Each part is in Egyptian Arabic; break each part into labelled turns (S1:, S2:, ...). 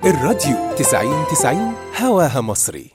S1: الراديو 90 90 هواها مصري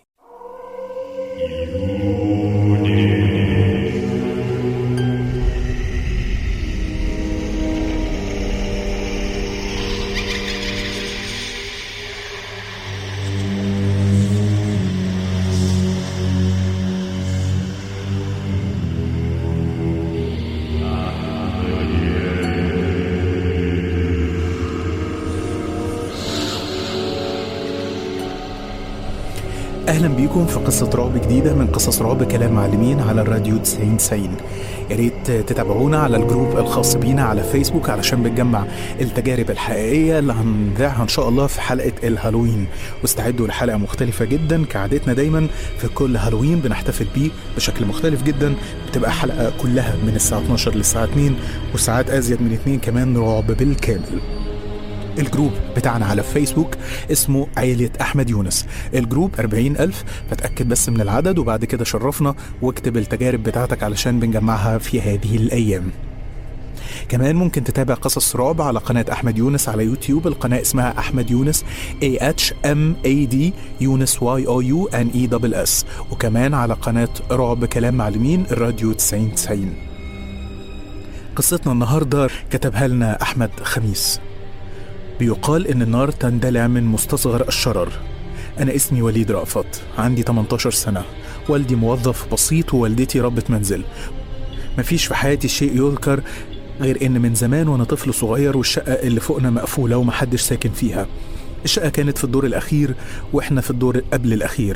S2: اهلا بيكم في قصه رعب جديده من قصص رعب كلام معلمين على الراديو 90 90 يا ريت تتابعونا على الجروب الخاص بينا على فيسبوك علشان بنجمع التجارب الحقيقيه اللي هنذاعها ان شاء الله في حلقه الهالوين واستعدوا لحلقه مختلفه جدا كعادتنا دايما في كل هالوين بنحتفل بيه بشكل مختلف جدا بتبقى حلقه كلها من الساعه 12 للساعه 2 وساعات ازيد من 2 كمان رعب بالكامل الجروب بتاعنا على فيسبوك اسمه عيلة أحمد يونس الجروب 40 ألف فتأكد بس من العدد وبعد كده شرفنا واكتب التجارب بتاعتك علشان بنجمعها في هذه الأيام كمان ممكن تتابع قصص رعب على قناة أحمد يونس على يوتيوب القناة اسمها أحمد يونس A H M A D يونس Y O U N E S S وكمان على قناة رعب كلام معلمين الراديو 90 90 قصتنا النهاردة كتبها لنا أحمد خميس بيقال إن النار تندلع من مستصغر الشرر أنا اسمي وليد رأفت عندي 18 سنة والدي موظف بسيط ووالدتي ربة منزل مفيش في حياتي شيء يذكر غير إن من زمان وأنا طفل صغير والشقة اللي فوقنا مقفولة ومحدش ساكن فيها الشقة كانت في الدور الأخير وإحنا في الدور قبل الأخير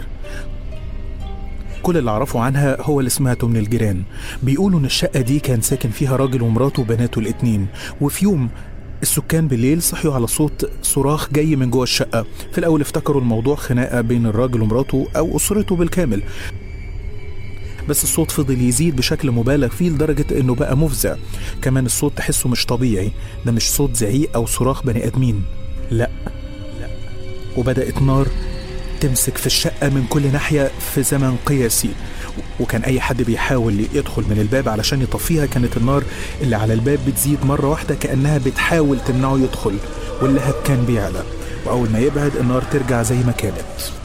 S2: كل اللي أعرفه عنها هو اللي سمعته من الجيران بيقولوا إن الشقة دي كان ساكن فيها راجل ومراته وبناته الاتنين وفي يوم السكان بالليل صحيوا على صوت صراخ جاي من جوه الشقة في الأول افتكروا الموضوع خناقة بين الراجل ومراته أو أسرته بالكامل بس الصوت فضل يزيد بشكل مبالغ فيه لدرجة إنه بقى مفزع كمان الصوت تحسه مش طبيعي ده مش صوت زعيق أو صراخ بني آدمين لا لا وبدأت نار تمسك في الشقة من كل ناحية في زمن قياسي وكان أي حد بيحاول يدخل من الباب علشان يطفيها كانت النار اللي على الباب بتزيد مرة واحدة كأنها بتحاول تمنعه يدخل واللهب كان بيعلى وأول ما يبعد النار ترجع زي ما كانت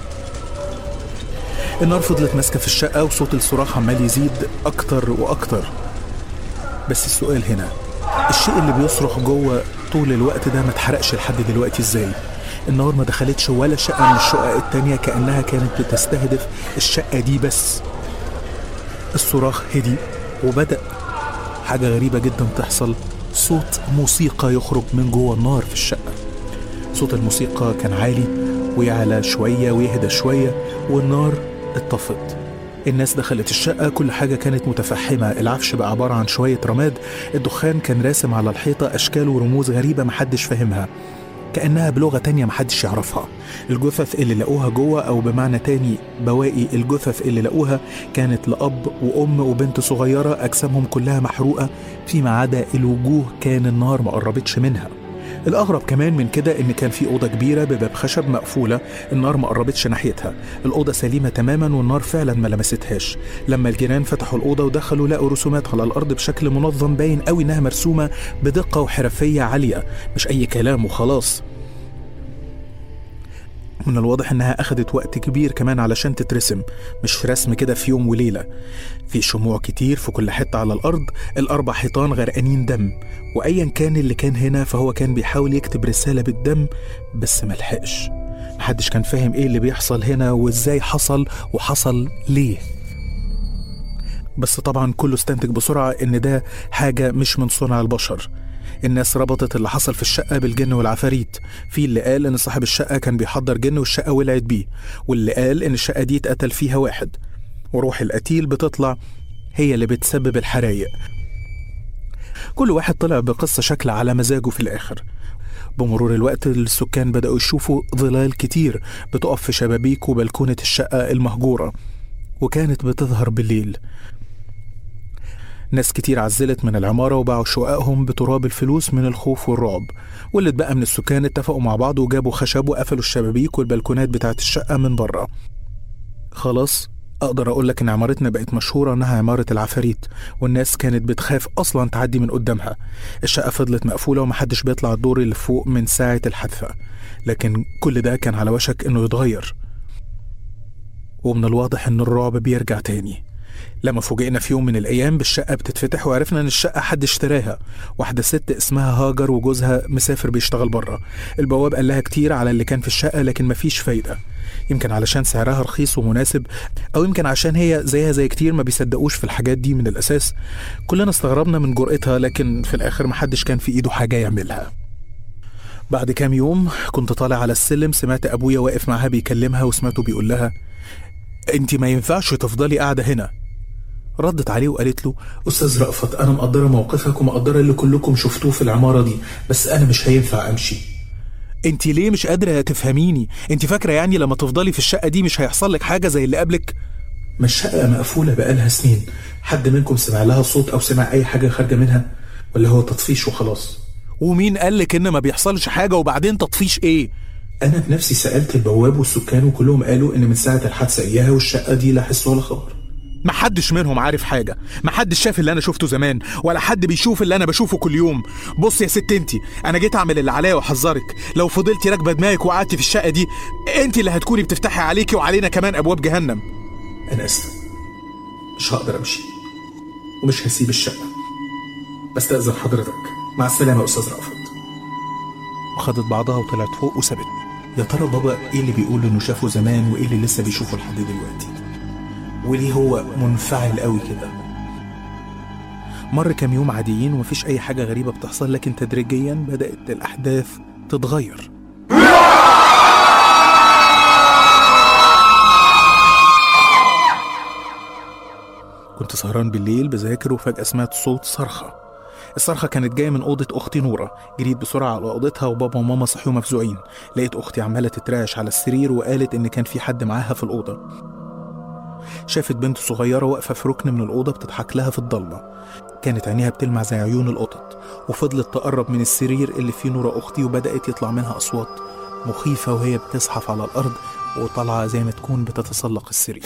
S2: النار فضلت ماسكة في الشقة وصوت الصراخ عمال يزيد أكتر وأكتر بس السؤال هنا الشيء اللي بيصرخ جوه طول الوقت ده ما اتحرقش لحد دلوقتي ازاي النار ما دخلتش ولا شقة من الشقق التانية كأنها كانت بتستهدف الشقة دي بس الصراخ هدي وبدأ حاجة غريبة جدا تحصل صوت موسيقى يخرج من جوه النار في الشقة صوت الموسيقى كان عالي ويعلى شوية ويهدى شوية والنار اتطفت الناس دخلت الشقة كل حاجة كانت متفحمة العفش بقى عبارة عن شوية رماد الدخان كان راسم على الحيطة أشكال ورموز غريبة محدش فاهمها كأنها بلغة تانية محدش يعرفها الجثث اللي لقوها جوه أو بمعنى تاني بواقي الجثث اللي لقوها كانت لأب وأم وبنت صغيرة أجسامهم كلها محروقة فيما عدا الوجوه كان النار ما قربتش منها الأغرب كمان من كده إن كان في أوضة كبيرة بباب خشب مقفولة النار ما قربتش ناحيتها الأوضة سليمة تماما والنار فعلا ما لمستهاش لما الجيران فتحوا الأوضة ودخلوا لقوا رسومات على الأرض بشكل منظم باين قوي إنها مرسومة بدقة وحرفية عالية مش أي كلام وخلاص من الواضح انها اخدت وقت كبير كمان علشان تترسم مش رسم كده في يوم وليله في شموع كتير في كل حته على الارض الاربع حيطان غرقانين دم وايا كان اللي كان هنا فهو كان بيحاول يكتب رساله بالدم بس ملحقش محدش كان فاهم ايه اللي بيحصل هنا وازاي حصل وحصل ليه بس طبعا كله استنتج بسرعه ان ده حاجه مش من صنع البشر الناس ربطت اللي حصل في الشقة بالجن والعفاريت في اللي قال إن صاحب الشقة كان بيحضر جن والشقة ولعت بيه واللي قال إن الشقة دي اتقتل فيها واحد وروح القتيل بتطلع هي اللي بتسبب الحرايق كل واحد طلع بقصة شكل على مزاجه في الآخر بمرور الوقت السكان بدأوا يشوفوا ظلال كتير بتقف في شبابيك وبلكونة الشقة المهجورة وكانت بتظهر بالليل ناس كتير عزلت من العمارة وباعوا شققهم بتراب الفلوس من الخوف والرعب واللي اتبقى من السكان اتفقوا مع بعض وجابوا خشب وقفلوا الشبابيك والبلكونات بتاعت الشقة من بره خلاص أقدر أقول لك إن عمارتنا بقت مشهورة إنها عمارة العفاريت والناس كانت بتخاف أصلا تعدي من قدامها الشقة فضلت مقفولة ومحدش بيطلع الدور اللي فوق من ساعة الحادثة لكن كل ده كان على وشك إنه يتغير ومن الواضح إن الرعب بيرجع تاني لما فوجئنا في يوم من الأيام بالشقة بتتفتح وعرفنا إن الشقة حد اشتراها واحدة ست اسمها هاجر وجوزها مسافر بيشتغل بره البواب قال لها كتير على اللي كان في الشقة لكن مفيش فايدة يمكن علشان سعرها رخيص ومناسب أو يمكن عشان هي زيها زي كتير ما بيصدقوش في الحاجات دي من الأساس كلنا استغربنا من جرأتها لكن في الآخر محدش كان في إيده حاجة يعملها بعد كام يوم كنت طالع على السلم سمعت أبويا واقف معاها بيكلمها وسمعته بيقول لها انت ما ينفعش تفضلي قاعدة هنا ردت عليه وقالت له
S3: أستاذ رأفت أنا مقدرة موقفك ومقدرة اللي كلكم شفتوه في العمارة دي بس أنا مش هينفع أمشي
S2: انت ليه مش قادرة تفهميني انت فاكرة يعني لما تفضلي في الشقة دي مش هيحصل لك حاجة زي اللي قبلك
S3: ما الشقة مقفولة بقالها سنين حد منكم سمع لها صوت أو سمع أي حاجة خارجة منها ولا هو تطفيش وخلاص
S2: ومين قالك ان ما بيحصلش حاجة وبعدين تطفيش ايه
S3: أنا بنفسي سألت البواب والسكان وكلهم قالوا إن من ساعة الحادثة إياها والشقة دي لا حس ولا خبر
S2: محدش منهم عارف حاجة محدش شاف اللي أنا شفته زمان ولا حد بيشوف اللي أنا بشوفه كل يوم بص يا ست انتي أنا جيت أعمل اللي عليا وأحذرك لو فضلتي راكبة دماغك وقعدتي في الشقة دي انتي اللي هتكوني بتفتحي عليكي وعلينا كمان أبواب جهنم
S3: أنا آسف مش هقدر أمشي ومش هسيب الشقة بستأذن حضرتك مع السلامة يا أستاذ رأفت
S2: وخدت بعضها وطلعت فوق وسابت
S3: يا ترى بابا إيه اللي بيقول إنه شافه زمان وإيه اللي لسه بيشوفه لحد دلوقتي وليه هو منفعل قوي كده
S2: مر كام يوم عاديين ومفيش أي حاجة غريبة بتحصل لكن تدريجيا بدأت الأحداث تتغير كنت سهران بالليل بذاكر وفجأة سمعت صوت صرخة الصرخة كانت جاية من أوضة أختي نورة جريت بسرعة على أوضتها وبابا وماما صحيوا مفزوعين لقيت أختي عمالة تترعش على السرير وقالت إن كان في حد معاها في الأوضة شافت بنت صغيرة واقفة في ركن من الأوضة بتضحك لها في الضلمة كانت عينيها بتلمع زي عيون القطط وفضلت تقرب من السرير اللي فيه نورة أختي وبدأت يطلع منها أصوات مخيفة وهي بتزحف على الأرض وطالعة زي ما تكون بتتسلق السرير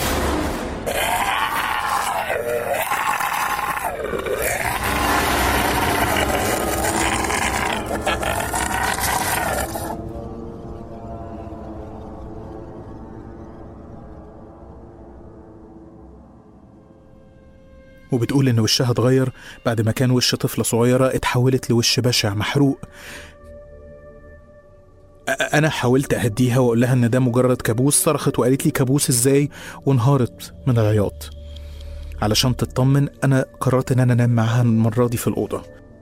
S2: وبتقول إن وشها اتغير بعد ما كان وش طفلة صغيرة اتحولت لوش بشع محروق أ- أنا حاولت أهديها وأقول لها إن ده مجرد كابوس صرخت وقالت لي كابوس إزاي وانهارت من العياط علشان تطمن أنا قررت إن أنا أنام معاها المرة دي في الأوضة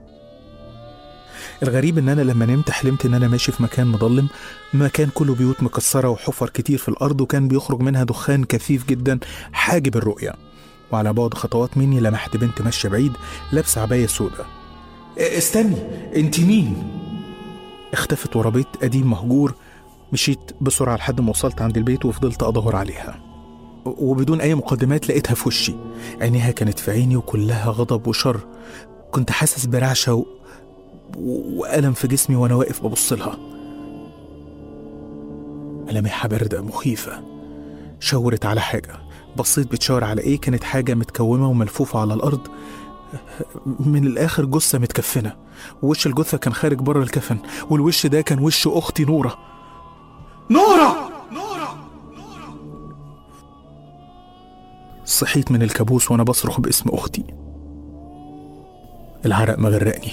S2: الغريب إن أنا لما نمت حلمت إن أنا ماشي في مكان مظلم مكان كله بيوت مكسرة وحفر كتير في الأرض وكان بيخرج منها دخان كثيف جدا حاجب الرؤية وعلى بعد خطوات مني لمحت بنت ماشية بعيد لابسة عباية سودة
S3: استني انت مين
S2: اختفت ورا بيت قديم مهجور مشيت بسرعة لحد ما وصلت عند البيت وفضلت أدور عليها وبدون أي مقدمات لقيتها في وشي عينيها كانت في عيني وكلها غضب وشر كنت حاسس برعشة و... و- وألم في جسمي وأنا واقف ببص لها ملامحها باردة مخيفة شاورت على حاجة بصيت بتشاور على إيه كانت حاجة متكومة وملفوفة على الأرض من الآخر جثة متكفنة ووش الجثة كان خارج بره الكفن والوش ده كان وش أختي نورة
S3: نورة
S2: صحيت من الكابوس وأنا بصرخ باسم أختي العرق مغرقني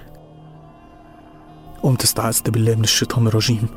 S2: قمت استعذت بالله من الشيطان الرجيم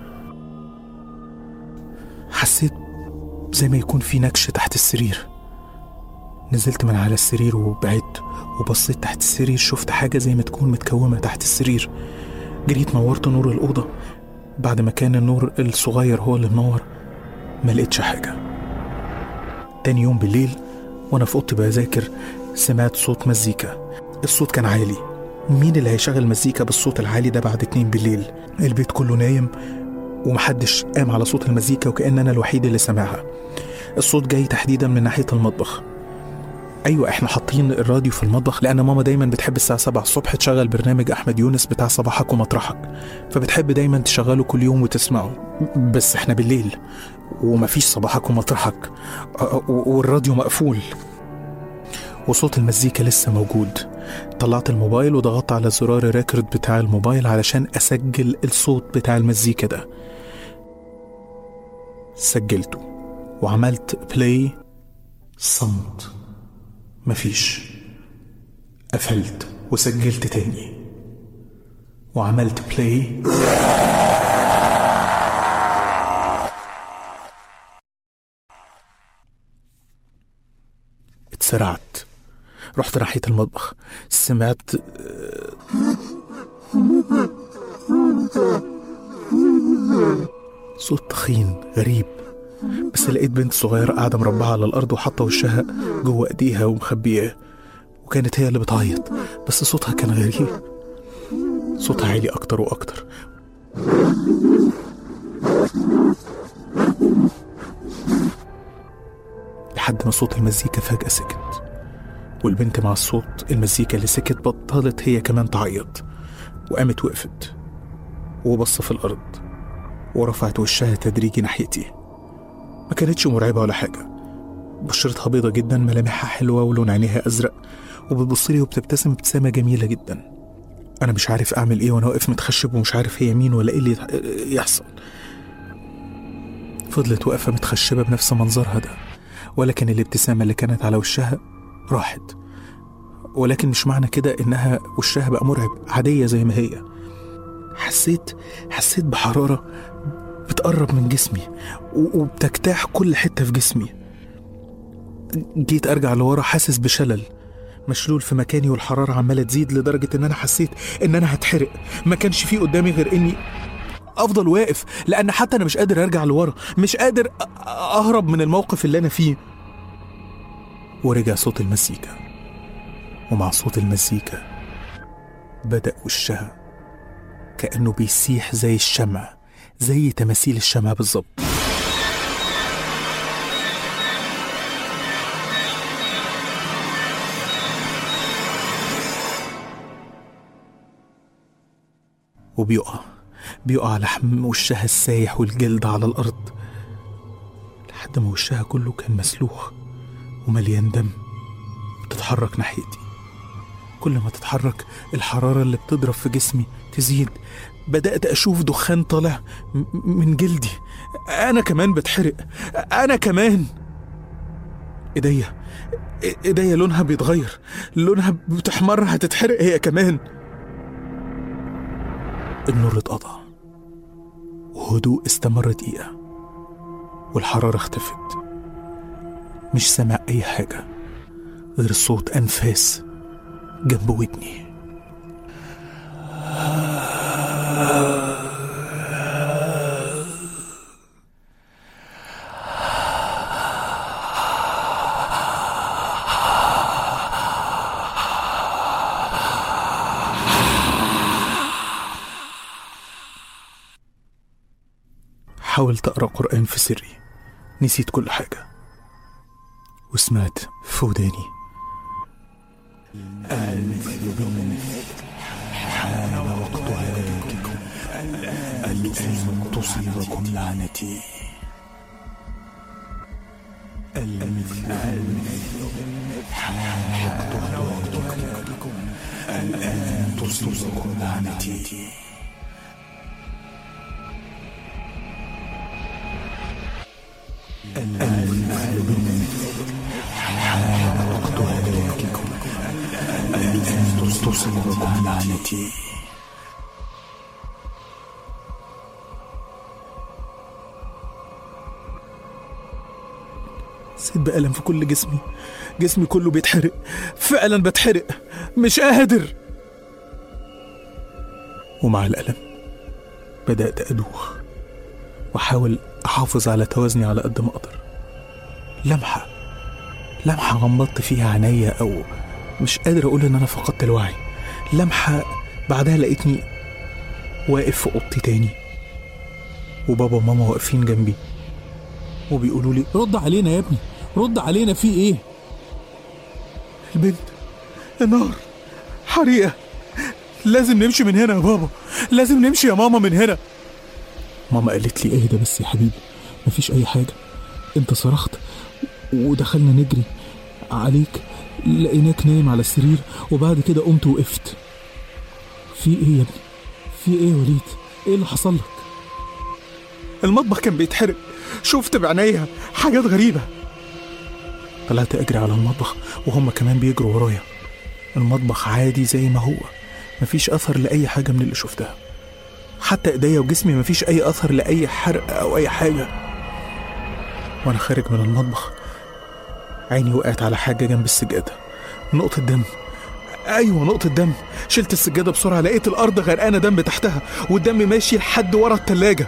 S2: حسيت زي ما يكون في نكش تحت السرير نزلت من على السرير وبعدت وبصيت تحت السرير شفت حاجة زي ما تكون متكومة تحت السرير جريت نورت نور الأوضة بعد ما كان النور الصغير هو اللي منور ما لقيتش حاجة تاني يوم بالليل وأنا في أوضتي بذاكر سمعت صوت مزيكا الصوت كان عالي مين اللي هيشغل مزيكا بالصوت العالي ده بعد اتنين بالليل البيت كله نايم ومحدش قام على صوت المزيكا وكأن أنا الوحيد اللي سامعها الصوت جاي تحديدا من ناحية المطبخ ايوه احنا حاطين الراديو في المطبخ لان ماما دايما بتحب الساعه 7 الصبح تشغل برنامج احمد يونس بتاع صباحك ومطرحك فبتحب دايما تشغله كل يوم وتسمعه بس احنا بالليل ومفيش صباحك ومطرحك أ- أ- والراديو مقفول وصوت المزيكا لسه موجود طلعت الموبايل وضغطت على زرار الريكورد بتاع الموبايل علشان اسجل الصوت بتاع المزيكا ده سجلته وعملت بلاي صمت مفيش قفلت وسجلت تاني وعملت بلاي اتسرعت رحت ناحية المطبخ سمعت صوت تخين غريب بس لقيت بنت صغيرة قاعدة مربعة على الأرض وحاطة وشها جوه إيديها ومخبياه وكانت هي اللي بتعيط بس صوتها كان غريب صوتها عالي أكتر وأكتر لحد ما صوت المزيكا فجأة سكت والبنت مع الصوت المزيكا اللي سكت بطلت هي كمان تعيط وقامت وقفت وبص في الأرض ورفعت وشها تدريجي ناحيتي ما كانتش مرعبة ولا حاجة بشرتها بيضة جدا ملامحها حلوة ولون عينيها أزرق وبتبصلي وبتبتسم ابتسامة جميلة جدا أنا مش عارف أعمل إيه وأنا واقف متخشب ومش عارف هي مين ولا إيه اللي يحصل فضلت واقفة متخشبة بنفس منظرها ده ولكن الابتسامة اللي كانت على وشها راحت ولكن مش معنى كده إنها وشها بقى مرعب عادية زي ما هي حسيت حسيت بحرارة بتقرب من جسمي و- وبتجتاح كل حتة في جسمي جيت أرجع لورا حاسس بشلل مشلول في مكاني والحرارة عمالة تزيد لدرجة إن أنا حسيت إن أنا هتحرق ما كانش في قدامي غير إني أفضل واقف لأن حتى أنا مش قادر أرجع لورا مش قادر أ- أهرب من الموقف اللي أنا فيه ورجع صوت المزيكا ومع صوت المزيكا بدأ وشها كأنه بيسيح زي الشمع زي تماثيل الشمع بالظبط وبيقع بيقع لحم وشها السايح والجلد على الأرض لحد ما وشها كله كان مسلوخ ومليان دم بتتحرك ناحيتي كل ما تتحرك الحرارة اللي بتضرب في جسمي تزيد بدأت أشوف دخان طالع م- من جلدي أنا كمان بتحرق أنا كمان إيديا إيديا لونها بيتغير لونها بتحمر هتتحرق هي كمان النور اتقطع وهدوء استمر دقيقة والحرارة اختفت مش سامع أي حاجة غير صوت أنفاس جنب ودني حاولت أقرأ قرآن في سري نسيت كل حاجة وسمعت في وداني المثل بالمثل حان وقت هلاككم الآن تصيبكم لعنتي المثل بالمثل حان وقت هلاككم الآن تصيبكم لعنتي المثل بالمثل حان وقت هلاككم الآن تصيبكم لعنتي حسيت بألم في كل جسمي جسمي كله بيتحرق فعلا بتحرق مش قادر ومع الألم بدأت أدوخ وأحاول أحافظ على توازني على قد ما أقدر لمحة لمحة غمضت فيها عينيا أو مش قادر أقول إن أنا فقدت الوعي لمحة بعدها لقيتني واقف في أوضتي تاني وبابا وماما واقفين جنبي وبيقولوا لي
S4: رد علينا يا ابني رد علينا في ايه
S2: البنت النار حريقة لازم نمشي من هنا يا بابا لازم نمشي يا ماما من هنا ماما قالت لي
S4: اهدى بس يا حبيبي مفيش اي حاجه انت صرخت ودخلنا نجري عليك لقيناك نايم على السرير وبعد كده قمت وقفت في ايه يا ابني في ايه يا وليد ايه اللي حصل لك
S2: المطبخ كان بيتحرق شفت بعينيا حاجات غريبة طلعت أجري على المطبخ وهم كمان بيجروا ورايا المطبخ عادي زي ما هو مفيش أثر لأي حاجة من اللي شفتها حتى إيديا وجسمي مفيش أي أثر لأي حرق أو أي حاجة وأنا خارج من المطبخ عيني وقعت على حاجة جنب السجادة نقطة دم أيوة نقطة دم شلت السجادة بسرعة لقيت الأرض غرقانة دم تحتها والدم ماشي لحد ورا التلاجة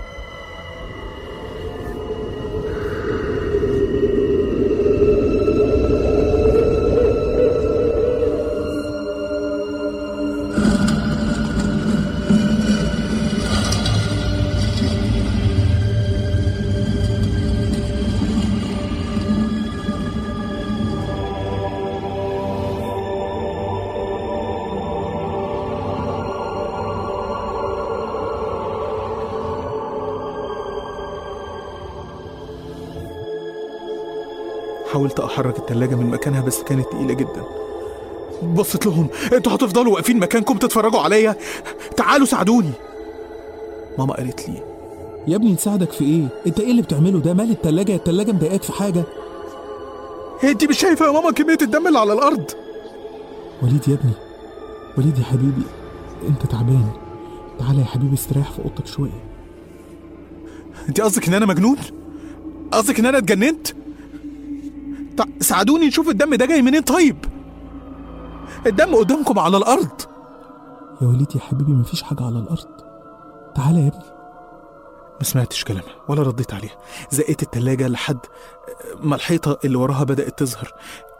S2: حاولت احرك التلاجة من مكانها بس كانت تقيلة جدا بصيت لهم انتوا هتفضلوا واقفين مكانكم تتفرجوا عليا تعالوا ساعدوني ماما قالت لي
S4: يا ابني نساعدك في ايه انت ايه اللي بتعمله ده مال التلاجة التلاجة مضايقاك في حاجة
S2: انت مش شايفه يا ماما كميه الدم اللي على الارض
S4: وليد يا ابني وليد يا حبيبي انت تعبان تعالى يا حبيبي استريح في اوضتك شوية
S2: انت قصدك ان انا مجنون قصدك ان انا اتجننت تع- ساعدوني نشوف الدم ده جاي منين طيب الدم قدامكم على الارض
S4: يا وليد يا حبيبي مفيش حاجة على الأرض تعالى يا ابني
S2: ما سمعتش كلامها ولا رديت عليها زقيت التلاجة لحد ما الحيطة اللي وراها بدأت تظهر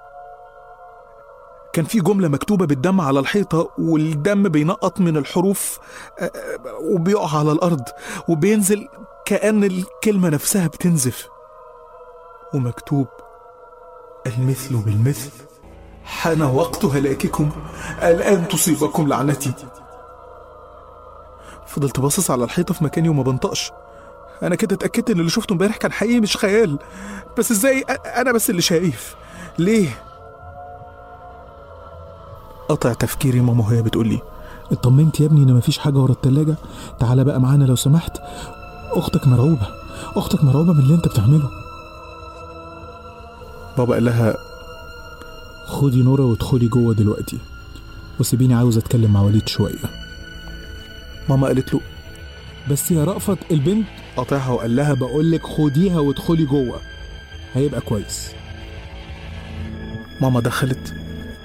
S2: كان في جملة مكتوبة بالدم على الحيطة والدم بينقط من الحروف آه، آه، وبيقع على الأرض وبينزل كأن الكلمة نفسها بتنزف ومكتوب المثل بالمثل حان وقت هلاككم الآن تصيبكم لعنتي فضلت باصص على الحيطة في مكاني وما بنطقش أنا كده اتأكدت إن اللي شفته امبارح كان حقيقي مش خيال بس إزاي أ- أنا بس اللي شايف ليه؟ قطع تفكيري ماما وهي بتقول لي
S4: اطمنت يا ابني ان مفيش حاجة ورا التلاجة تعالى بقى معانا لو سمحت اختك مرعوبة اختك مرعوبة من اللي انت بتعمله
S2: بابا قال لها
S4: خدي نورة وادخلي جوه دلوقتي وسيبيني عاوز اتكلم مع وليد شوية
S2: ماما قالت له
S4: بس يا رأفت البنت
S2: قاطعها وقال لها
S4: بقولك خديها وادخلي جوه هيبقى كويس
S2: ماما دخلت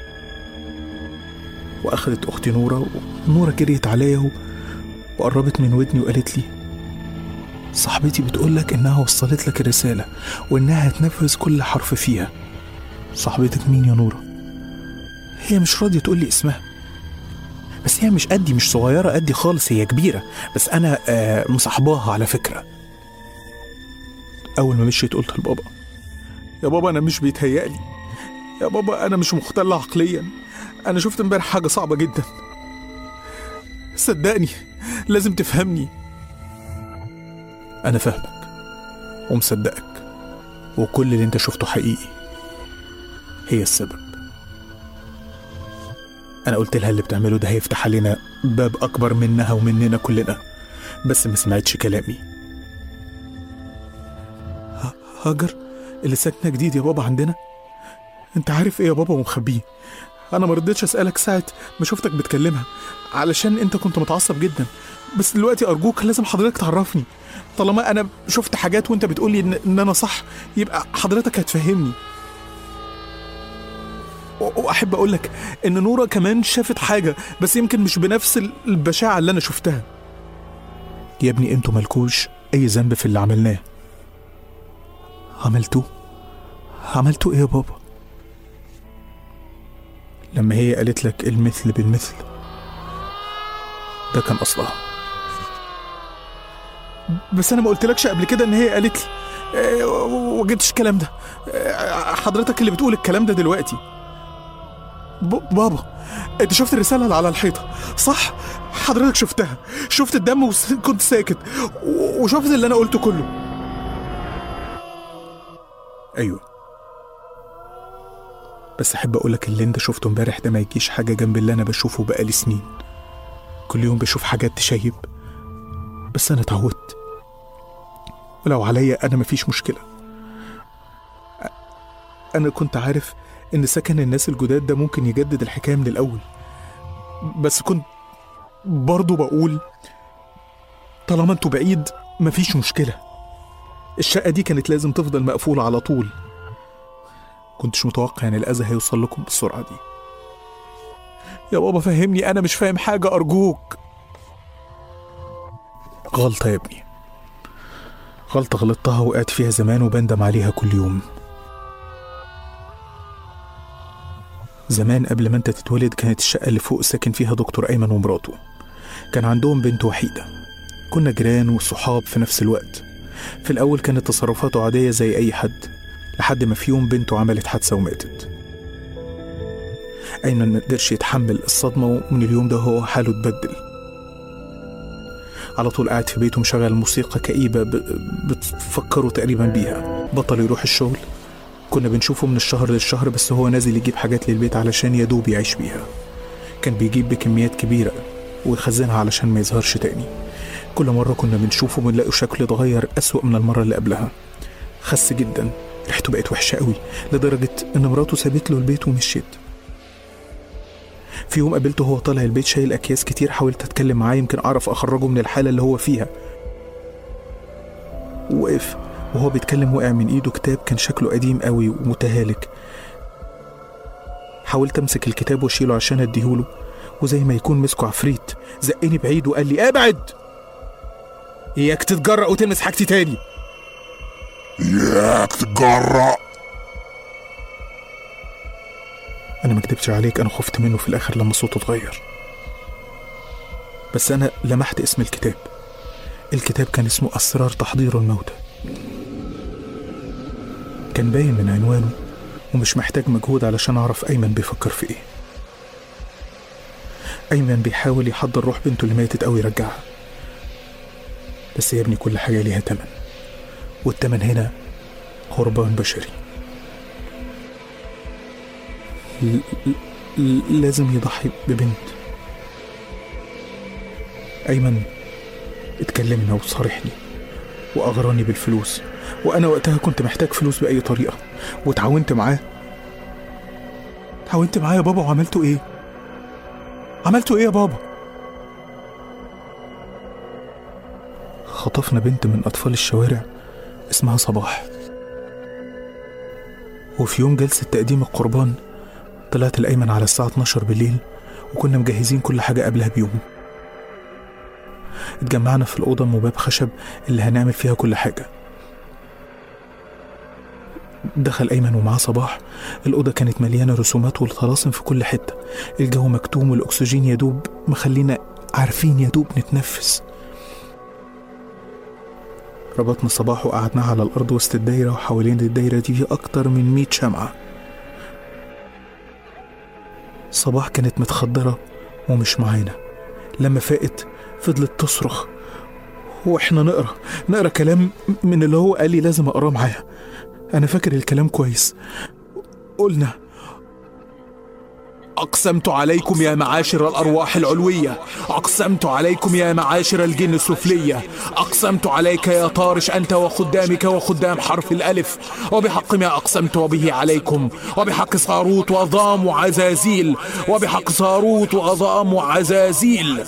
S2: واخدت اختي نوره ونوره جريت عليا و- وقربت من ودني وقالت لي صاحبتي بتقولك انها وصلت لك الرساله وانها هتنفذ كل حرف فيها صاحبتك مين يا نوره هي مش راضيه تقول لي اسمها بس هي مش قدي مش صغيره قدي خالص هي كبيره بس انا آه مصاحباها على فكره اول ما مشيت قلت لبابا يا بابا انا مش بيتهيألي يا بابا انا مش مختل عقليا انا شفت امبارح حاجه صعبه جدا صدقني لازم تفهمني انا فاهمك ومصدقك وكل اللي انت شفته حقيقي هي السبب انا قلت لها اللي بتعمله ده هيفتح علينا باب اكبر منها ومننا كلنا بس ما سمعتش كلامي ه- هاجر اللي ساكنه جديد يا بابا عندنا انت عارف ايه يا بابا ومخبيه انا ما رضيتش اسالك ساعه ما شفتك بتكلمها علشان انت كنت متعصب جدا بس دلوقتي ارجوك لازم حضرتك تعرفني طالما انا شفت حاجات وانت بتقولي ان, إن انا صح يبقى حضرتك هتفهمني و- واحب اقول لك ان نوره كمان شافت حاجه بس يمكن مش بنفس ال- البشاعه اللي انا شفتها يا ابني انتوا مالكوش اي ذنب في اللي عملناه عملتوه عملتوا ايه يا بابا لما هي قالت لك المثل بالمثل ده كان اصلها بس انا ما قلتلكش قبل كده ان هي قالت لي آه، و- وجدتش الكلام ده آه، حضرتك اللي بتقول الكلام ده دلوقتي ب- بابا انت شفت الرساله اللي على الحيطه صح حضرتك شفتها شفت الدم وكنت ساكت و- وشفت اللي انا قلته كله ايوه بس احب اقولك اللي انت شفته امبارح ده ما يجيش حاجه جنب اللي انا بشوفه بقالي سنين كل يوم بشوف حاجات تشيب بس انا اتعودت ولو عليا أنا مفيش مشكلة أنا كنت عارف إن سكن الناس الجداد ده ممكن يجدد الحكاية من الأول بس كنت برضه بقول طالما انتوا بعيد مفيش مشكلة الشقة دي كانت لازم تفضل مقفولة على طول كنتش متوقع ان الأذى هيوصل لكم بالسرعة دي يا بابا فهمني أنا مش فاهم حاجة أرجوك غلطة يا ابني غلطة غلطتها وقعت فيها زمان وبندم عليها كل يوم زمان قبل ما انت تتولد كانت الشقة اللي فوق ساكن فيها دكتور أيمن ومراته كان عندهم بنت وحيدة كنا جيران وصحاب في نفس الوقت في الأول كانت تصرفاته عادية زي أي حد لحد ما في يوم بنته عملت حادثة وماتت أيمن ما قدرش يتحمل الصدمة ومن اليوم ده هو حاله اتبدل على طول قاعد في بيته مشغل موسيقى كئيبة ب- بتفكره تقريبا بيها بطل يروح الشغل كنا بنشوفه من الشهر للشهر بس هو نازل يجيب حاجات للبيت علشان يدوب يعيش بيها كان بيجيب بكميات كبيرة ويخزنها علشان ما يظهرش تاني كل مرة كنا بنشوفه بنلاقي شكله اتغير أسوأ من المرة اللي قبلها خس جدا ريحته بقت وحشة قوي لدرجة إن مراته سابت له البيت ومشيت في يوم قابلته وهو طالع البيت شايل أكياس كتير حاولت أتكلم معاه يمكن أعرف أخرجه من الحالة اللي هو فيها وقف وهو بيتكلم وقع من إيده كتاب كان شكله قديم قوي ومتهالك حاولت أمسك الكتاب وأشيله عشان أديهوله وزي ما يكون مسكه عفريت زقني بعيد وقال لي ابعد اياك تتجرأ وتلمس حاجتي تاني
S5: ياك تتجرأ
S2: انا ما كدبتش عليك انا خفت منه في الاخر لما صوته اتغير بس انا لمحت اسم الكتاب الكتاب كان اسمه اسرار تحضير الموتى كان باين من عنوانه ومش محتاج مجهود علشان اعرف ايمن بيفكر في ايه ايمن بيحاول يحضر روح بنته اللي ماتت او يرجعها بس يا ابني كل حاجه ليها تمن والتمن هنا قربان بشري ل- ل- لازم يضحي ببنت أيمن اتكلمنا وصارحني وأغراني بالفلوس وأنا وقتها كنت محتاج فلوس بأي طريقة وتعاونت معاه تعاونت معاه يا بابا وعملته إيه؟ عملته إيه يا بابا؟ خطفنا بنت من أطفال الشوارع اسمها صباح وفي يوم جلسة تقديم القربان طلعت الأيمن على الساعة 12 بالليل وكنا مجهزين كل حاجة قبلها بيوم اتجمعنا في الأوضة أم باب خشب اللي هنعمل فيها كل حاجة دخل أيمن ومعاه صباح الأوضة كانت مليانة رسومات والطلاسم في كل حتة الجو مكتوم والأكسجين يدوب مخلينا عارفين يدوب نتنفس ربطنا صباح وقعدناها على الأرض وسط الدايرة وحوالين الدايرة دي في أكتر من مية شمعة صباح كانت متخدرة ومش معانا لما فاقت فضلت تصرخ واحنا نقرا نقرا كلام من اللي هو قال لي لازم اقراه معاها انا فاكر الكلام كويس قلنا أقسمت عليكم يا معاشر الأرواح العلوية أقسمت عليكم يا معاشر الجن السفلية أقسمت عليك يا طارش أنت وخدامك وخدام حرف الألف وبحق ما أقسمت به عليكم وبحق صاروت وضام وعزازيل وبحق صاروت وضام وعزازيل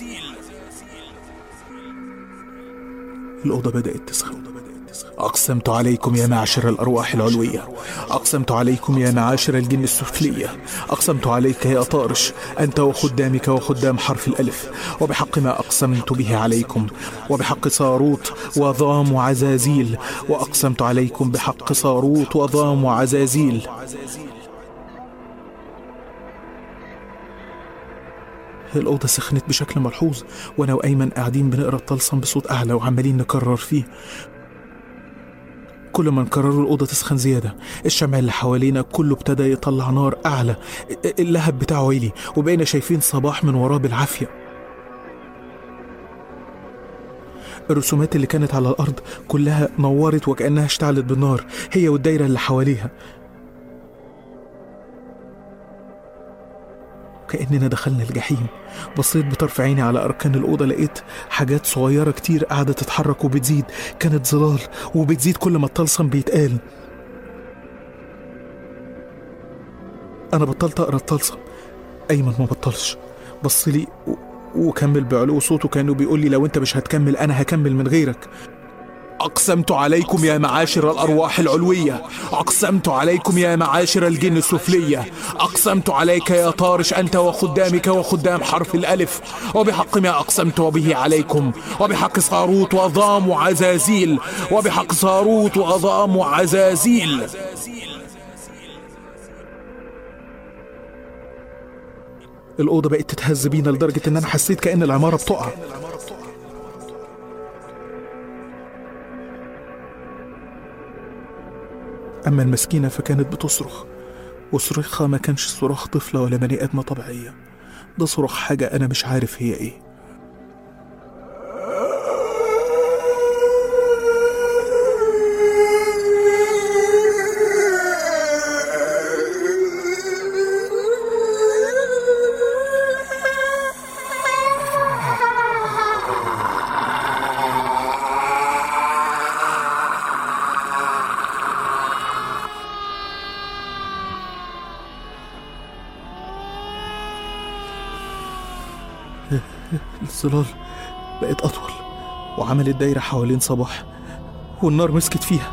S2: الأوضة بدأت تسخن أقسمت عليكم يا معشر الأرواح العلوية أقسمت عليكم يا معاشر الجن السفلية أقسمت عليك يا طارش أنت وخدامك وخدام حرف الألف وبحق ما أقسمت به عليكم وبحق صاروت وضام وعزازيل وأقسمت عليكم بحق صاروت وضام وعزازيل الأوضة سخنت بشكل ملحوظ وأنا وأيمن قاعدين بنقرا الطلسم بصوت أعلى وعمالين نكرر فيه كل ما نكرروا الأوضة تسخن زيادة الشمع اللي حوالينا كله ابتدى يطلع نار أعلى اللهب بتاعه عالي وبقينا شايفين صباح من وراه بالعافية الرسومات اللي كانت على الأرض كلها نورت وكأنها اشتعلت بالنار هي والدايرة اللي حواليها وكأننا دخلنا الجحيم بصيت بطرف عيني على أركان الأوضة لقيت حاجات صغيرة كتير قاعدة تتحرك وبتزيد كانت ظلال وبتزيد كل ما الطلسم بيتقال أنا بطلت أقرأ الطلسم أيمن ما بطلش بص لي و... وكمل بعلو صوته كأنه بيقول لي لو أنت مش هتكمل أنا هكمل من غيرك أقسمت عليكم يا معاشر الأرواح العلوية أقسمت عليكم يا معاشر الجن السفلية أقسمت عليك يا طارش أنت وخدامك وخدام حرف الألف وبحق ما أقسمت به عليكم وبحق صاروت وضام وعزازيل وبحق صاروت وأضام وعزازيل الأوضة بقت تتهز بينا لدرجة إن أنا حسيت كأن العمارة بتقع أما المسكينة فكانت بتصرخ وصريخها ما كانش صراخ طفلة ولا بني آدمة طبيعية ده صراخ حاجة أنا مش عارف هي إيه الظلال بقت أطول وعملت دايرة حوالين صباح والنار مسكت فيها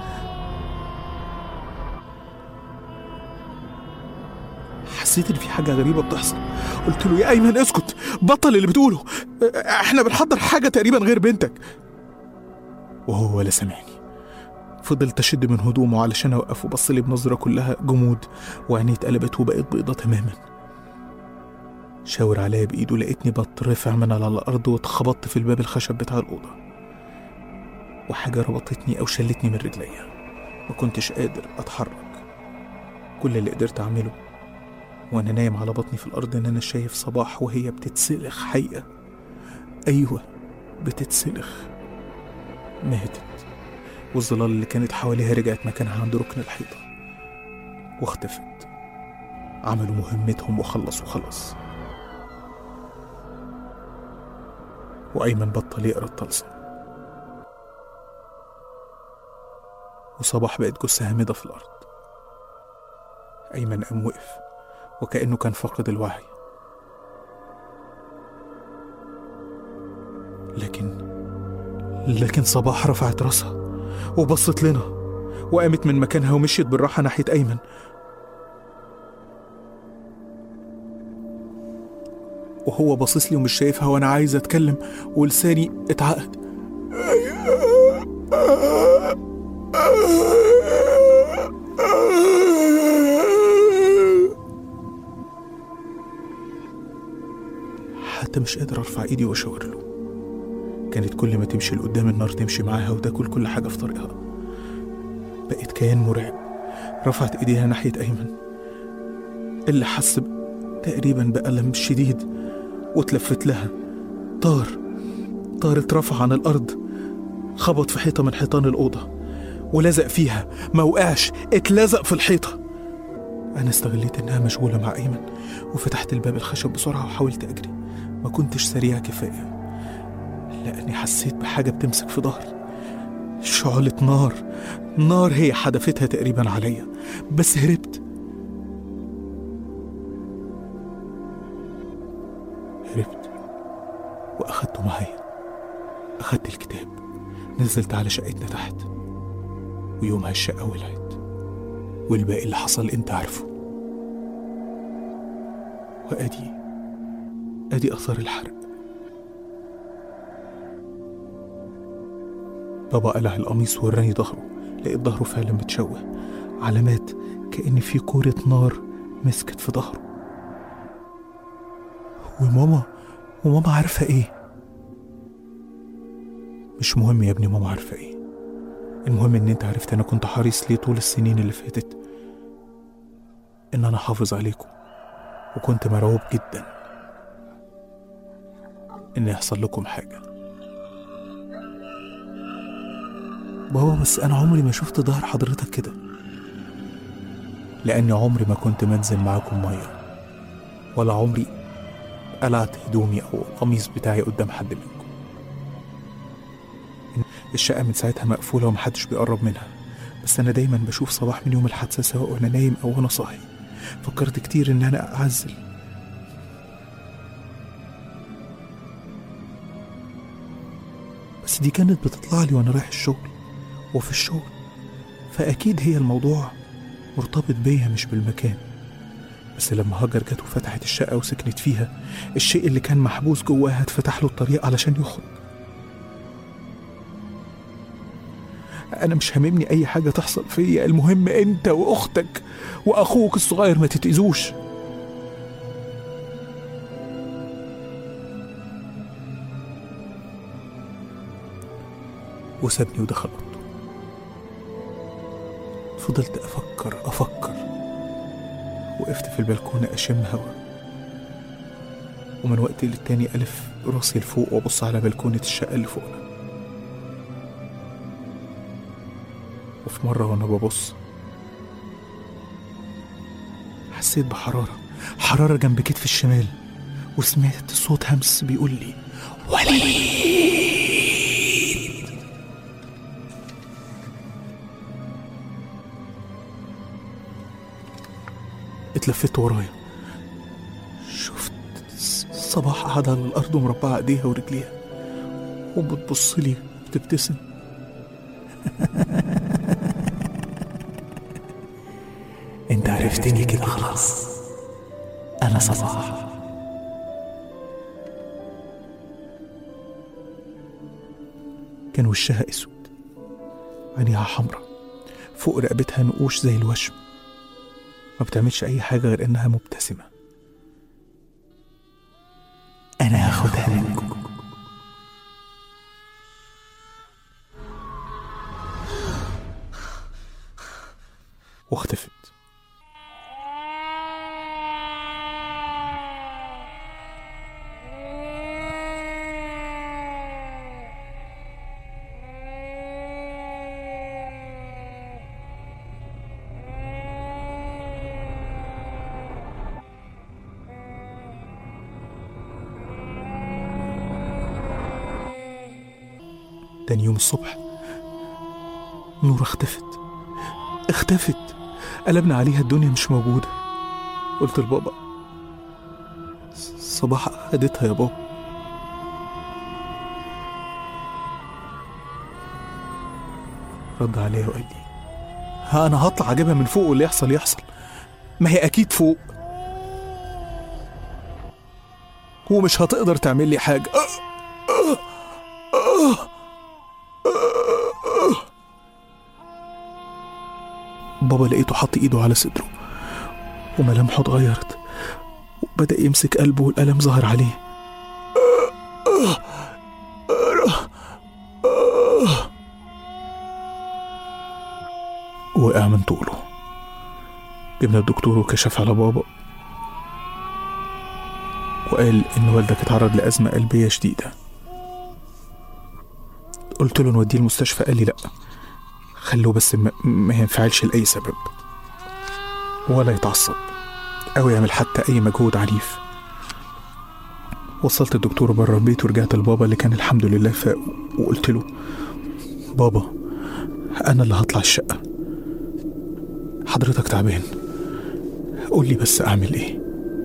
S2: حسيت إن في حاجة غريبة بتحصل قلت له يا أيمن اسكت بطل اللي بتقوله احنا بنحضر حاجة تقريبا غير بنتك وهو ولا سمعني فضلت أشد من هدومه علشان أوقفه بص لي بنظرة كلها جمود وعينيه اتقلبت وبقت بيضة تماما شاور عليا بإيده لقيتني بترفع من على الأرض واتخبطت في الباب الخشب بتاع الأوضة وحاجة ربطتني أو شلتني من رجليا ما كنتش قادر أتحرك كل اللي قدرت أعمله وأنا نايم على بطني في الأرض إن أنا شايف صباح وهي بتتسلخ حقيقة أيوة بتتسلخ ماتت والظلال اللي كانت حواليها رجعت مكانها عند ركن الحيطة واختفت عملوا مهمتهم وخلصوا خلاص وأيمن بطل يقرا الطلسم وصباح بقت جثة هامدة في الأرض أيمن قام وقف وكأنه كان فاقد الوعي لكن لكن صباح رفعت راسها وبصت لنا وقامت من مكانها ومشيت بالراحة ناحية أيمن وهو باصص لي ومش شايفها وانا عايز اتكلم ولساني اتعقد حتى مش قادر ارفع ايدي واشاور له كانت كل ما تمشي لقدام النار تمشي معاها وتاكل كل حاجه في طريقها بقت كيان مرعب رفعت ايديها ناحيه ايمن اللي حس تقريبا بألم شديد واتلفت لها طار طار اترفع عن الأرض خبط في حيطة من حيطان الأوضة ولزق فيها ما وقعش اتلزق في الحيطة أنا استغليت إنها مشغولة مع أيمن وفتحت الباب الخشب بسرعة وحاولت أجري ما كنتش سريع كفاية لأني حسيت بحاجة بتمسك في ظهري شعلة نار نار هي حدفتها تقريبا عليا بس هربت هربت وأخدته معايا أخدت الكتاب نزلت على شقتنا تحت ويومها الشقة ولعت والباقي اللي حصل انت عارفه وأدي أدي أثار الحرق بابا قلع القميص ووراني ظهره لقيت ظهره فعلا متشوه علامات كأن في كورة نار مسكت في ظهره وماما وماما عارفة ايه مش مهم يا ابني ماما عارفة ايه المهم ان انت عرفت انا كنت حريص ليه طول السنين اللي فاتت ان انا حافظ عليكم وكنت مرعوب جدا ان يحصل لكم حاجة بابا بس انا عمري ما شفت ظهر حضرتك كده لاني عمري ما كنت منزل معاكم ميه ولا عمري قلعت هدومي أو القميص بتاعي قدام حد منكم الشقة من ساعتها مقفولة ومحدش بيقرب منها بس أنا دايما بشوف صباح من يوم الحادثة سواء وأنا نايم أو وأنا صاحي فكرت كتير إن أنا أعزل بس دي كانت بتطلع لي وأنا رايح الشغل وفي الشغل فأكيد هي الموضوع مرتبط بيا مش بالمكان بس لما هاجر جت وفتحت الشقة وسكنت فيها الشيء اللي كان محبوس جواها اتفتح له الطريق علشان يخرج أنا مش هاممني أي حاجة تحصل فيا المهم أنت وأختك وأخوك الصغير ما تتأذوش وسابني ودخل أوضته فضلت أفكر أفكر وقفت في البلكونة أشم هوا ومن وقت للتاني ألف راسي لفوق وأبص على بلكونة الشقة اللي فوقنا وفي مرة وأنا ببص حسيت بحرارة حرارة جنب كتفي الشمال وسمعت صوت همس بيقول لي وليد اتلفت ورايا شفت صباح قاعدة على الأرض ومربعة إيديها ورجليها وبتبص لي وبتبتسم انت عرفتني كده خلاص انا صباح كان وشها اسود عينيها حمرا فوق رقبتها نقوش زي الوشم ما بتعملش اي حاجه غير انها مبتسمه انا هاخدها منكم واختفت تاني يوم الصبح نور اختفت اختفت قلبنا عليها الدنيا مش موجودة قلت لبابا صباح أخدتها يا بابا رد عليا وقال لي ها أنا هطلع أجيبها من فوق واللي يحصل يحصل ما هي أكيد فوق ومش هتقدر تعمل لي حاجة بابا لقيته حط ايده على صدره وملامحه اتغيرت وبدأ يمسك قلبه والألم ظهر عليه وقع من طوله جبنا الدكتور وكشف على بابا وقال إن والدك اتعرض لأزمة قلبية شديدة قلت له نوديه المستشفى قال لي لأ خلوه بس ما, ما ينفعلش لأي سبب ولا يتعصب أو يعمل حتى أي مجهود عنيف وصلت الدكتور بره البيت ورجعت لبابا اللي كان الحمد لله فاق وقلت له بابا أنا اللي هطلع الشقة حضرتك تعبان قول لي بس أعمل إيه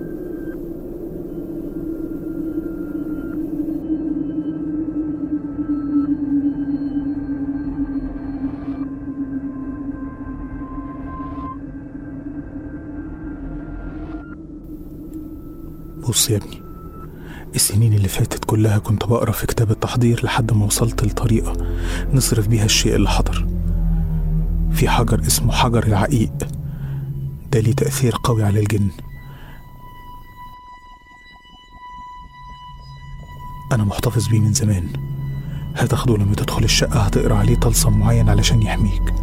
S2: بص يا ابني السنين اللي فاتت كلها كنت بقرا في كتاب التحضير لحد ما وصلت لطريقة نصرف بيها الشيء اللي حضر في حجر اسمه حجر العقيق ده ليه تأثير قوي على الجن أنا محتفظ بيه من زمان هتاخده لما تدخل الشقة هتقرا عليه طلسم معين علشان يحميك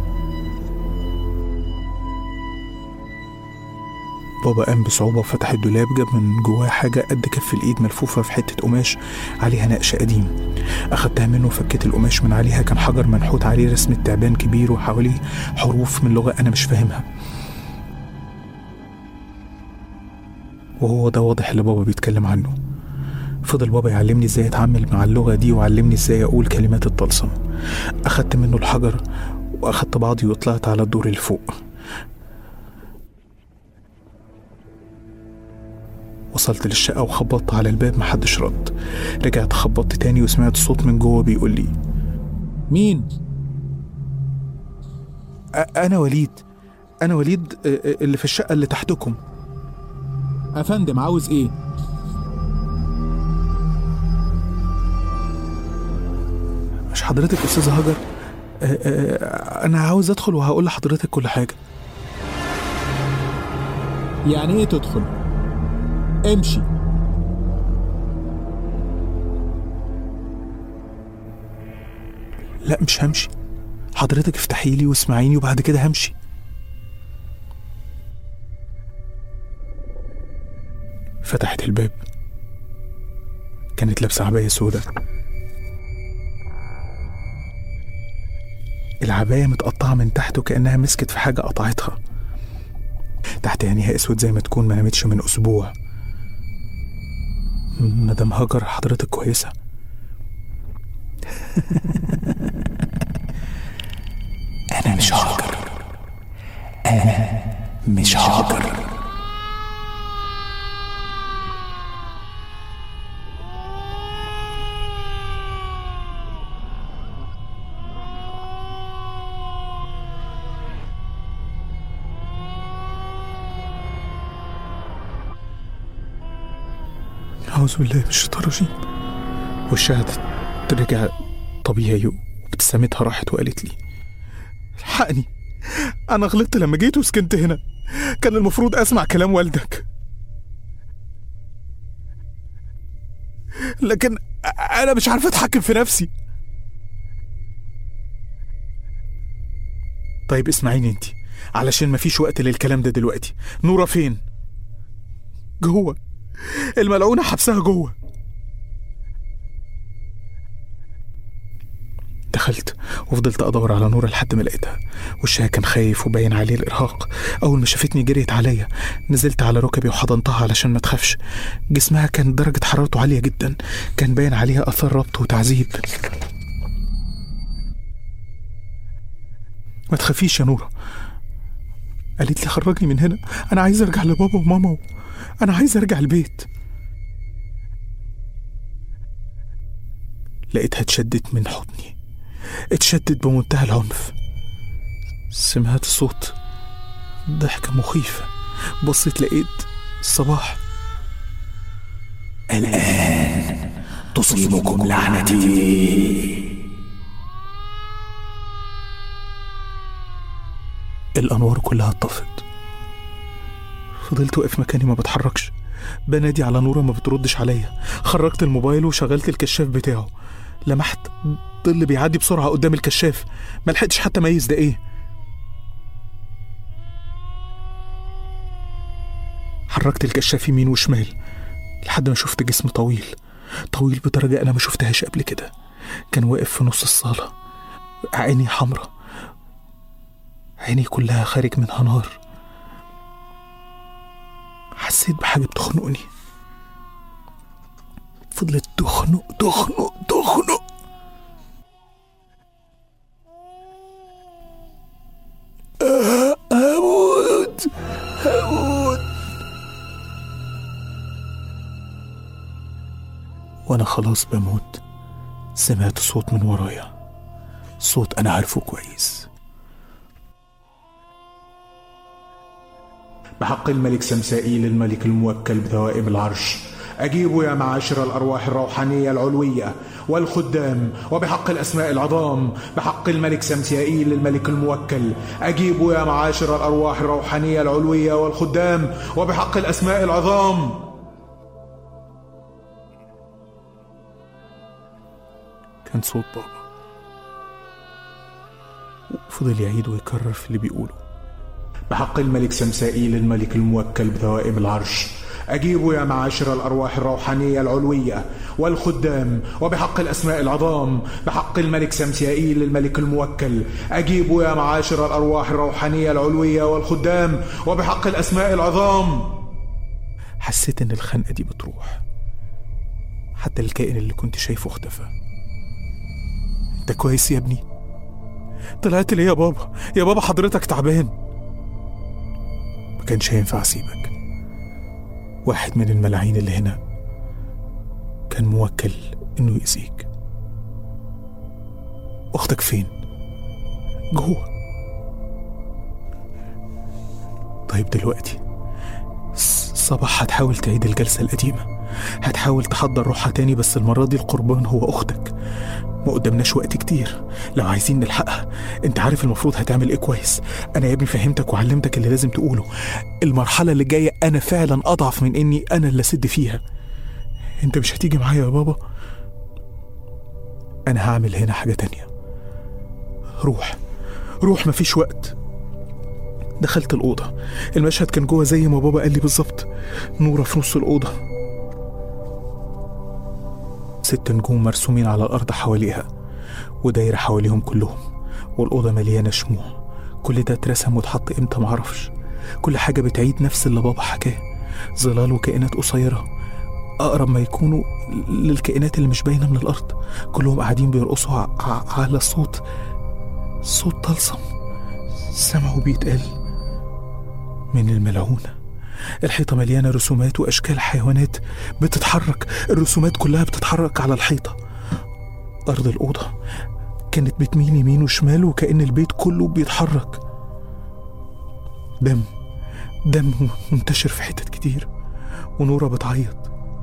S2: بابا قام بصعوبة وفتح الدولاب جاب من جواه حاجة قد كف الإيد ملفوفة في حتة قماش عليها نقش قديم أخدتها منه وفكيت القماش من عليها كان حجر منحوت عليه رسمة تعبان كبير وحواليه حروف من لغة أنا مش فاهمها وهو ده واضح اللي بابا بيتكلم عنه فضل بابا يعلمني ازاي اتعامل مع اللغة دي وعلمني ازاي اقول كلمات الطلسم اخدت منه الحجر واخدت بعضي وطلعت على الدور اللي فوق وصلت للشقة وخبطت على الباب محدش رد رجعت خبطت تاني وسمعت صوت من جوه بيقول لي
S4: مين
S2: "أ- أنا وليد أنا وليد أ- أ- اللي في الشقة اللي تحتكم
S4: افندم عاوز ايه
S2: مش حضرتك أستاذ هاجر أ- أ- أنا عاوز أدخل وهقول لحضرتك كل حاجة
S4: يعني ايه تدخل امشي
S2: لا مش همشي حضرتك افتحي لي واسمعيني وبعد كده همشي فتحت الباب كانت لابسة عباية سودة العباية متقطعة من تحت وكأنها مسكت في حاجة قطعتها تحت عينيها اسود زي ما تكون ما نامتش من أسبوع مدام هاجر حضرتك كويسة أنا مش هاجر أنا مش هاجر أعوذ بالله من الشيطان الرجيم وشها رجع طبيعي وابتسامتها راحت وقالت لي الحقني أنا غلطت لما جيت وسكنت هنا كان المفروض أسمع كلام والدك لكن أنا مش عارف أتحكم في نفسي طيب اسمعيني انت علشان مفيش وقت للكلام ده دلوقتي نورة فين جوه الملعونة حبسها جوه دخلت وفضلت ادور على نورة لحد ما لقيتها وشها كان خايف وباين عليه الارهاق اول ما شافتني جريت عليا نزلت على ركبي وحضنتها علشان ما تخافش جسمها كان درجة حرارته عالية جدا كان باين عليها اثار ربط وتعذيب ما تخافيش يا نورة قالت لي خرجني من هنا انا عايز ارجع لبابا وماما انا عايز ارجع البيت لقيتها اتشدت من حضني اتشدت بمنتهى العنف سمعت صوت ضحكة مخيفة بصيت لقيت صباح الآن تصيبكم لعنتي الأنوار كلها اتطفت فضلت واقف مكاني ما بتحركش بنادي على نورة ما بتردش عليا خرجت الموبايل وشغلت الكشاف بتاعه لمحت ظل بيعدي بسرعة قدام الكشاف ما لحقتش حتى اميز ده ايه حركت الكشاف يمين وشمال لحد ما شفت جسم طويل طويل بدرجة أنا ما شفتهاش قبل كده كان واقف في نص الصالة عيني حمرا عيني كلها خارج منها نار حسيت بحاجة بتخنقني فضلت تخنق تخنق تخنق آه، هموت هموت وانا خلاص بموت سمعت صوت من ورايا صوت انا عارفه كويس
S5: بحق الملك سمسائيل الملك الموكل بثوائب العرش أجيبوا يا معاشر الأرواح الروحانية العلوية والخدام وبحق الأسماء العظام بحق الملك سمسائيل الملك الموكل أجيبوا يا معاشر الأرواح الروحانية العلوية والخدام وبحق الأسماء العظام
S2: كان صوت بابا فضل يعيد ويكرر في اللي بيقوله
S5: بحق الملك سمسائيل الملك الموكل بثوائب العرش أجيبوا يا معاشر الأرواح الروحانية العلوية والخدام وبحق الأسماء العظام بحق الملك سمسائيل الملك الموكل أجيبوا يا معاشر الأرواح الروحانية العلوية والخدام وبحق الأسماء العظام
S2: حسيت إن الخنقة دي بتروح حتى الكائن اللي كنت شايفه اختفى انت كويس يا ابني طلعت ليه يا بابا يا بابا حضرتك تعبان ما كانش هينفع اسيبك واحد من الملاعين اللي هنا كان موكل انه يأذيك اختك فين جوه طيب دلوقتي ص- صباح هتحاول تعيد الجلسة القديمة هتحاول تحضر روحها تاني بس المرة دي القربان هو أختك ما قدامناش وقت كتير لو عايزين نلحقها انت عارف المفروض هتعمل ايه كويس انا يا ابني فهمتك وعلمتك اللي لازم تقوله المرحلة اللي جاية انا فعلا اضعف من اني انا اللي اسد فيها انت مش هتيجي معايا يا بابا انا هعمل هنا حاجة تانية روح روح مفيش وقت دخلت الأوضة المشهد كان جوه زي ما بابا قال لي بالظبط نورة في نص الأوضة ست نجوم مرسومين على الأرض حواليها ودايرة حواليهم كلهم والأوضة مليانة شموع كل ده اترسم واتحط امتى معرفش كل حاجة بتعيد نفس اللي بابا حكاه ظلال وكائنات قصيرة أقرب ما يكونوا للكائنات اللي مش باينة من الأرض كلهم قاعدين بيرقصوا ع- ع- على صوت صوت طلسم سمعوا بيتقال من الملعونة الحيطة مليانة رسومات وأشكال حيوانات بتتحرك الرسومات كلها بتتحرك على الحيطة أرض الأوضة كانت بتميل يمين وشمال وكأن البيت كله بيتحرك دم دم منتشر في حتت كتير ونورة بتعيط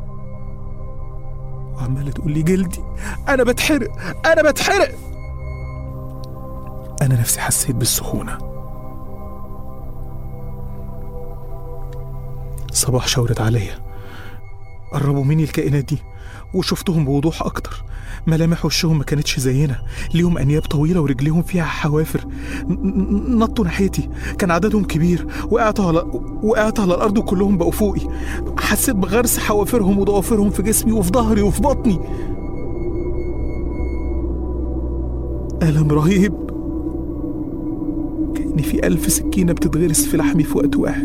S2: وعمالة تقول لي جلدي أنا بتحرق أنا بتحرق أنا نفسي حسيت بالسخونة صباح شاورت عليا قربوا مني الكائنات دي وشفتهم بوضوح أكتر ملامح وشهم ما كانتش زينا ليهم أنياب طويلة ورجليهم فيها حوافر ن- ن- نطوا ناحيتي كان عددهم كبير وقعت على وقعت على الأرض وكلهم بقوا فوقي حسيت بغرس حوافرهم وضوافرهم في جسمي وفي ظهري وفي بطني ألم رهيب كأن في ألف سكينة بتتغرس في لحمي في وقت واحد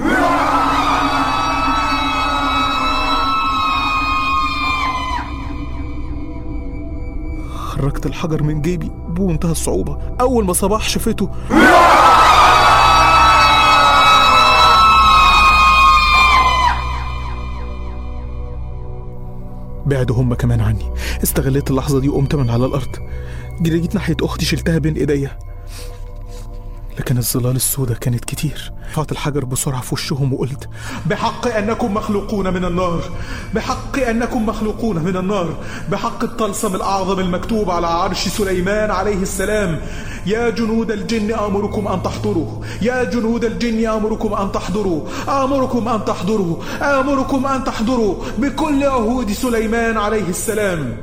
S2: خرجت الحجر من جيبي بمنتهى الصعوبة أول ما صباح شافته بعدوا هم كمان عني استغليت اللحظة دي وقمت من على الأرض جريت ناحية أختي شلتها بين إيديا لكن الظلال السوداء كانت كتير رفعت الحجر بسرعة في وشهم وقلت
S5: بحق أنكم مخلوقون من النار بحق أنكم مخلوقون من النار بحق الطلسم الأعظم المكتوب على عرش سليمان عليه السلام يا جنود الجن آمركم أن تحضروا يا جنود الجن آمركم أن تحضروا آمركم أن تحضروا آمركم أن تحضروا بكل عهود سليمان عليه السلام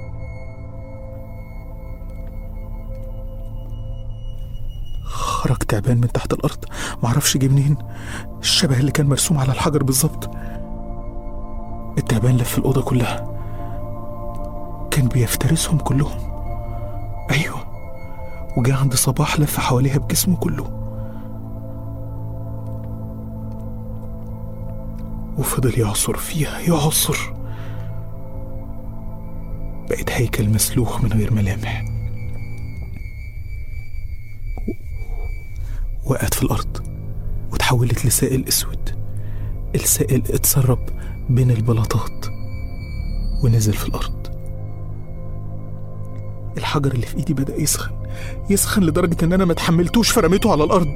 S2: خرج تعبان من تحت الأرض معرفش جه منين الشبه اللي كان مرسوم على الحجر بالظبط التعبان لف الأوضة كلها كان بيفترسهم كلهم أيوة وجا عند صباح لف حواليها بجسمه كله وفضل يعصر فيها يعصر بقت هيكل مسلوخ من غير ملامح وقعت في الأرض وتحولت لسائل أسود السائل اتسرب بين البلاطات ونزل في الأرض الحجر اللي في إيدي بدأ يسخن يسخن لدرجة إن أنا ما تحملتوش فرميته على الأرض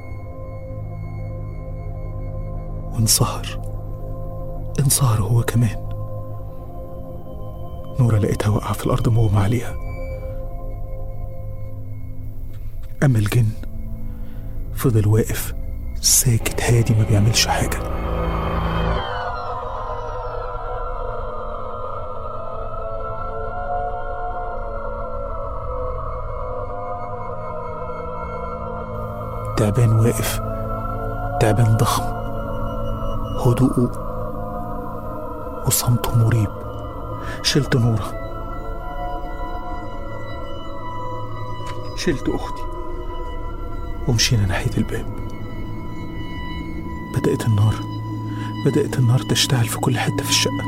S2: وانصهر انصهر هو كمان نورة لقيتها واقعة في الأرض مغمى عليها أما الجن فضل واقف ساكت هادي ما بيعملش حاجة تعبان واقف تعبان ضخم هدوءه وصمته مريب شلت نورة شلت أختي ومشينا ناحية الباب بدأت النار بدأت النار تشتعل في كل حتة في الشقة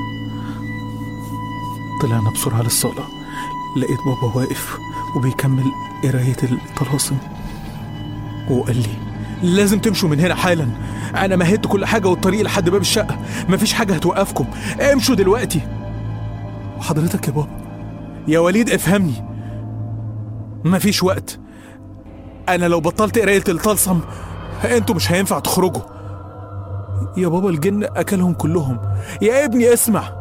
S2: طلعنا بسرعة للصالة لقيت بابا واقف وبيكمل قراية الطلاسم وقال لي لازم تمشوا من هنا حالا انا مهدت كل حاجة والطريق لحد باب الشقة مفيش حاجة هتوقفكم امشوا دلوقتي وحضرتك يا بابا يا وليد افهمني مفيش وقت انا لو بطلت قراية الطلسم انتوا مش هينفع تخرجوا يا بابا الجن اكلهم كلهم يا ابني اسمع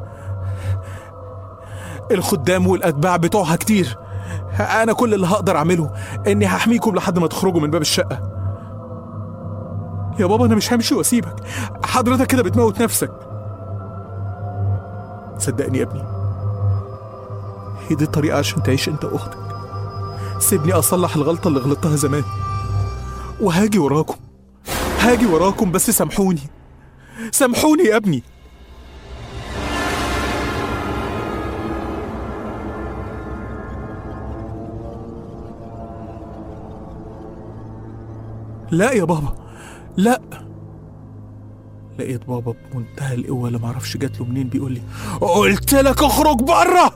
S2: الخدام والاتباع بتوعها كتير انا كل اللي هقدر اعمله اني هحميكم لحد ما تخرجوا من باب الشقه يا بابا انا مش همشي واسيبك حضرتك كده بتموت نفسك صدقني يا ابني هي دي الطريقه عشان تعيش انت واختك سيبني اصلح الغلطه اللي غلطتها زمان وهاجي وراكم هاجي وراكم بس سامحوني سامحوني يا ابني لا يا بابا لا لقيت بابا بمنتهى القوة اللي معرفش جات له منين بيقول لي قلت لك اخرج بره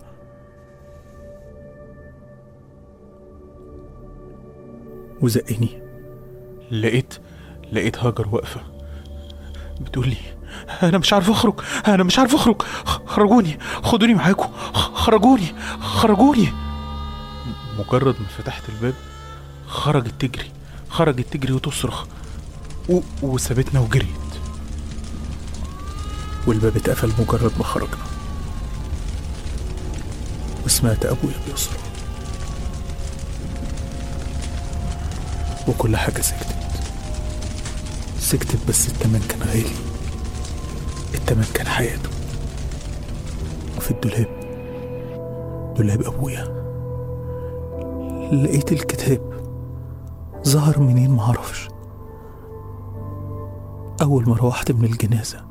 S2: وزقني لقيت لقيت هاجر واقفة بتقول لي انا مش عارف اخرج انا مش عارف اخرج خرجوني خدوني معاكم خرجوني خرجوني مجرد ما فتحت الباب خرجت تجري خرجت تجري وتصرخ و... وسابتنا وجريت والباب اتقفل مجرد ما خرجنا وسمعت ابويا بيصرخ وكل حاجة سكتت سكتت بس التمن كان غالي التمن كان حياته وفي الدولاب دولاب أبويا لقيت الكتاب ظهر منين معرفش أول ما روحت من الجنازة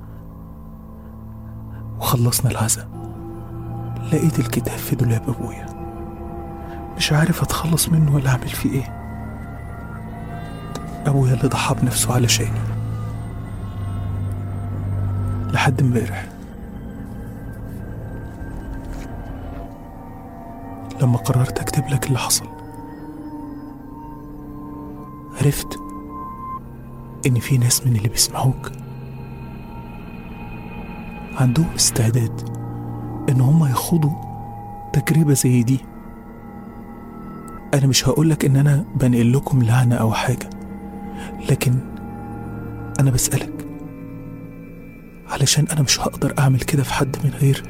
S2: وخلصنا العزاء لقيت الكتاب في دولاب أبويا مش عارف أتخلص منه ولا أعمل فيه إيه أبويا اللي ضحى بنفسه علشاني لحد امبارح لما قررت أكتب لك اللي حصل عرفت إن في ناس من اللي بيسمعوك عندهم استعداد إن هم يخوضوا تجربة زي دي أنا مش هقولك إن أنا بنقل لكم لعنة أو حاجة لكن أنا بسألك علشان أنا مش هقدر أعمل كده في حد من غير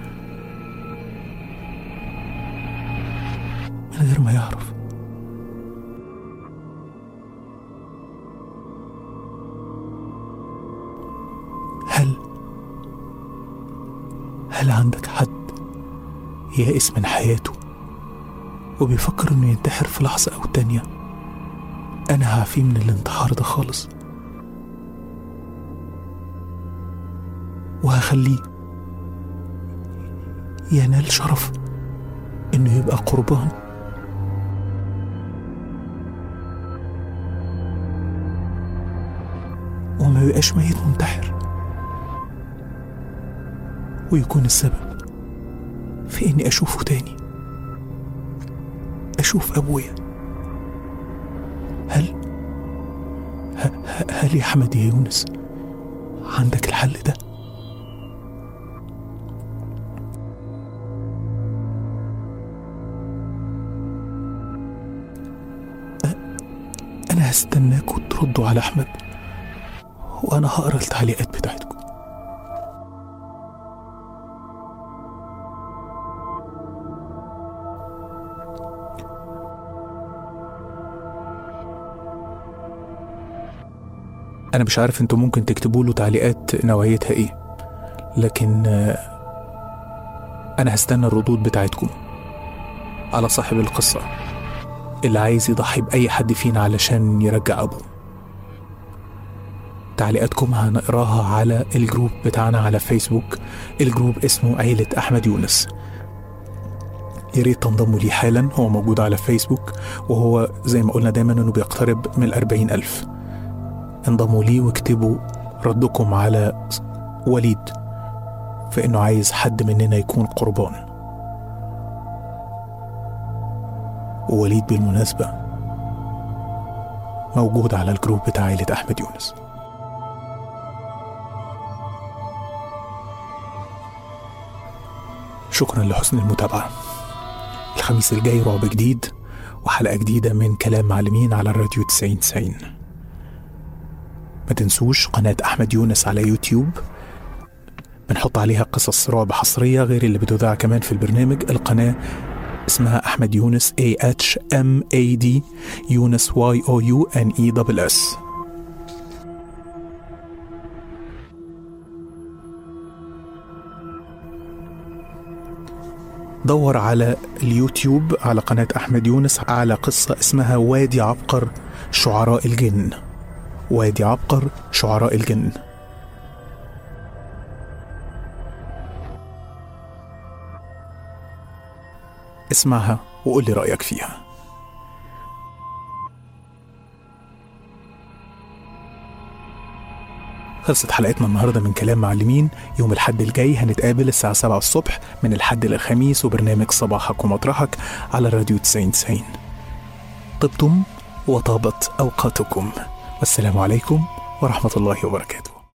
S2: من غير ما يعرف هل هل عندك حد يائس من حياته وبيفكر انه ينتحر في لحظة أو تانية أنا هعفيه من الانتحار ده خالص وهخليه ينال شرف إنه يبقى قربان وما يبقاش ميت منتحر ويكون السبب في إني أشوفه تاني أشوف أبويا هل ه- ه- هل يا حمد يا يونس عندك الحل ده أ- أنا هستناكوا تردوا على أحمد وأنا هقرا التعليقات بتاعتكم أنا مش عارف انتوا ممكن تكتبوا له تعليقات نوعيتها ايه لكن آه، أنا هستنى الردود بتاعتكم على صاحب القصة اللي عايز يضحي بأي حد فينا علشان يرجع أبوه تعليقاتكم هنقراها على الجروب بتاعنا على فيسبوك الجروب اسمه عيلة أحمد يونس يا ريت تنضموا ليه حالا هو موجود على فيسبوك وهو زي ما قلنا دايما انه بيقترب من الأربعين ألف انضموا ليه واكتبوا ردكم على وليد في إنه عايز حد مننا يكون قربان ووليد بالمناسبة موجود على الجروب بتاع عائلة أحمد يونس شكرا لحسن المتابعة الخميس الجاي رعب جديد وحلقة جديدة من كلام معلمين على الراديو 90 90 ما تنسوش قناة أحمد يونس على يوتيوب بنحط عليها قصص رعب حصرية غير اللي بتذاع كمان في البرنامج القناة اسمها أحمد يونس A H M A D يونس Y O U N E S S دور على اليوتيوب على قناة أحمد يونس على قصة اسمها وادي عبقر شعراء الجن وادي عبقر شعراء الجن اسمعها وقول لي رأيك فيها خلصت حلقتنا النهاردة من كلام معلمين يوم الحد الجاي هنتقابل الساعة 7 الصبح من الحد للخميس وبرنامج صباحك ومطرحك على الراديو 90 90 طبتم وطابت أوقاتكم والسلام عليكم ورحمة الله وبركاته